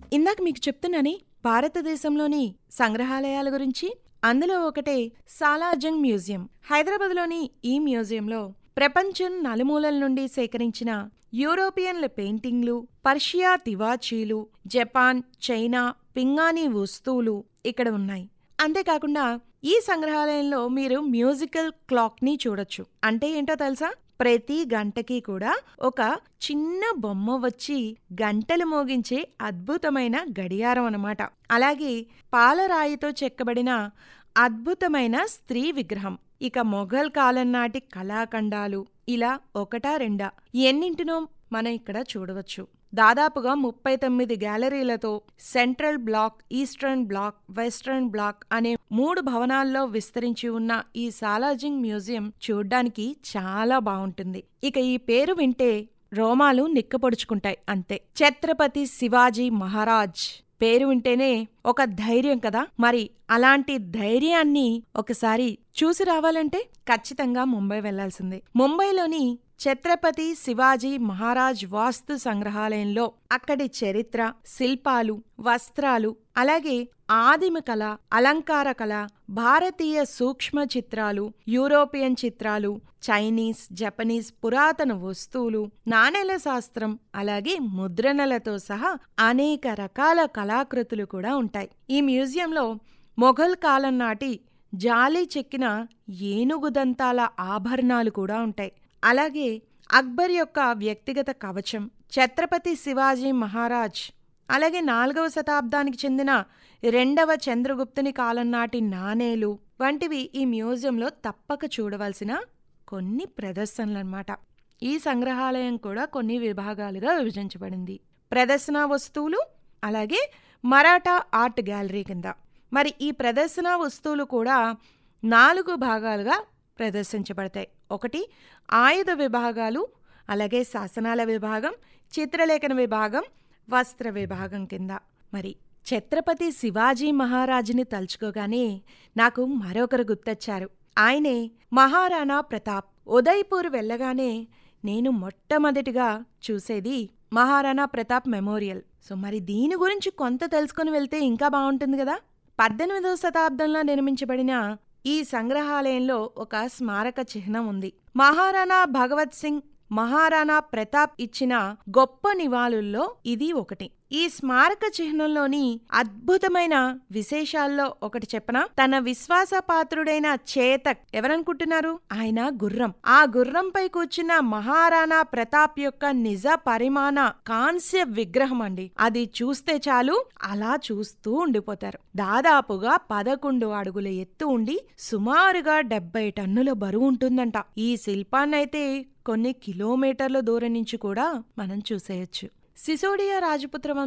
ఇందాక మీకు చెప్తున్నానే భారతదేశంలోని సంగ్రహాలయాల గురించి అందులో ఒకటే సాలార్జంగ్ మ్యూజియం హైదరాబాద్లోని ఈ మ్యూజియంలో ప్రపంచం నలుమూలల నుండి సేకరించిన యూరోపియన్ల పెయింటింగ్లు పర్షియా తివాచీలు జపాన్ చైనా పింగాణీ వస్తువులు ఇక్కడ ఉన్నాయి అంతేకాకుండా ఈ సంగ్రహాలయంలో మీరు మ్యూజికల్ క్లాక్ని చూడొచ్చు అంటే ఏంటో తెలుసా ప్రతి గంటకి కూడా ఒక చిన్న బొమ్మ వచ్చి గంటలు మోగించే అద్భుతమైన గడియారం అన్నమాట అలాగే పాలరాయితో చెక్కబడిన అద్భుతమైన స్త్రీ విగ్రహం ఇక మొఘల్ కాలం నాటి కళాఖండాలు ఇలా ఒకటా రెండా ఎన్నింటినో మనం ఇక్కడ చూడవచ్చు దాదాపుగా ముప్పై తొమ్మిది గ్యాలరీలతో central block eastern block western block అనే మూడు భవనాల్లో విస్తరించి ఉన్న ఈ సాలార్జింగ్ మ్యూజియం చూడ్డానికి చాలా బావుంటుంది ఇక ఈ పేరు వింటే రోమాలు నిక్కపొడుచుకుంటాయి అంతే ఛత్రపతి శివాజీ మహారాజ్ పేరు వింటేనే ఒక ధైర్యం కదా మరి అలాంటి ధైర్యాన్ని ఒకసారి చూసి రావాలంటే ఖచ్చితంగా ముంబై వెళ్లాల్సిందే ముంబైలోని ఛత్రపతి శివాజీ మహారాజ్ వాస్తు సంగ్రహాలయంలో అక్కడి చరిత్ర శిల్పాలు వస్త్రాలు అలాగే ఆదిమ కళ అలంకార కళ భారతీయ సూక్ష్మ చిత్రాలు యూరోపియన్ చిత్రాలు చైనీస్ జపనీస్ పురాతన వస్తువులు నాణేల శాస్త్రం అలాగే ముద్రణలతో సహా అనేక రకాల కళాకృతులు కూడా ఉంటాయి ఈ మ్యూజియంలో మొఘల్ కాలం నాటి జాలి చెక్కిన ఏనుగుదంతాల ఆభరణాలు కూడా ఉంటాయి అలాగే అక్బర్ యొక్క వ్యక్తిగత కవచం ఛత్రపతి శివాజీ మహారాజ్ అలాగే నాలుగవ శతాబ్దానికి చెందిన రెండవ చంద్రగుప్తుని కాలం నాటి నాణేలు వంటివి ఈ మ్యూజియంలో తప్పక చూడవలసిన కొన్ని ప్రదర్శనలన్నమాట ఈ సంగ్రహాలయం కూడా కొన్ని విభాగాలుగా విభజించబడింది ప్రదర్శన వస్తువులు అలాగే మరాఠా ఆర్ట్ గ్యాలరీ కింద మరి ఈ ప్రదర్శన వస్తువులు కూడా నాలుగు భాగాలుగా ప్రదర్శించబడతాయి ఒకటి ఆయుధ విభాగాలు అలాగే శాసనాల విభాగం చిత్రలేఖన విభాగం వస్త్ర విభాగం కింద మరి ఛత్రపతి శివాజీ మహారాజుని తలుచుకోగానే నాకు మరొకరు గుర్తొచ్చారు ఆయనే మహారాణా ప్రతాప్ ఉదయ్పూర్ వెళ్ళగానే నేను మొట్టమొదటిగా చూసేది మహారాణా ప్రతాప్ మెమోరియల్ సో మరి దీని గురించి కొంత తెలుసుకుని వెళ్తే ఇంకా బాగుంటుంది కదా పద్దెనిమిదవ శతాబ్దంలో నిర్మించబడిన ఈ సంగ్రహాలయంలో ఒక స్మారక చిహ్నం ఉంది మహారాణా భగవత్ సింగ్ మహారాణా ప్రతాప్ ఇచ్చిన గొప్ప నివాళుల్లో ఇది ఒకటి ఈ స్మారక చిహ్నంలోని అద్భుతమైన విశేషాల్లో ఒకటి చెప్పనా తన విశ్వాసపాత్రుడైన చేతక్ ఎవరనుకుంటున్నారు ఆయన గుర్రం ఆ గుర్రంపై కూర్చున్న మహారాణా ప్రతాప్ యొక్క నిజ పరిమాణ కాంస్య విగ్రహం అండి అది చూస్తే చాలు అలా చూస్తూ ఉండిపోతారు దాదాపుగా పదకొండు అడుగుల ఎత్తు ఉండి సుమారుగా డెబ్బై టన్నుల బరువు ఉంటుందంట ఈ శిల్పాన్నైతే కొన్ని కిలోమీటర్ల దూరం నుంచి కూడా మనం చూసేయచ్చు సిసోడియా రాజపుత్ర